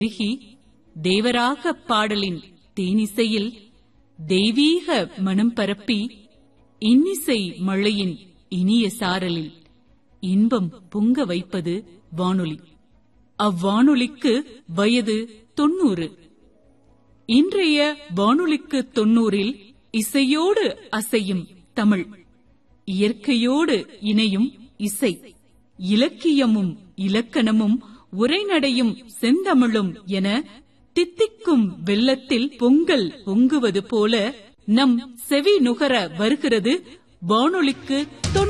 பெருகி தேவராக பாடலின் தேனிசையில் தெய்வீக மனம் பரப்பி இன்னிசை மழையின் இனிய சாரலில் இன்பம் பொங்க வைப்பது வானொலி அவ்வானொலிக்கு வயது தொன்னூறு இன்றைய வானொலிக்கு தொன்னூறில் இசையோடு அசையும் தமிழ் இயற்கையோடு இணையும் இசை இலக்கியமும் இலக்கணமும் உரைநடையும் செந்தமிழும் என தித்திக்கும் வெள்ளத்தில் பொங்கல் பொங்குவது போல நம் செவி நுகர வருகிறது வானொலிக்கு தொன்னூறு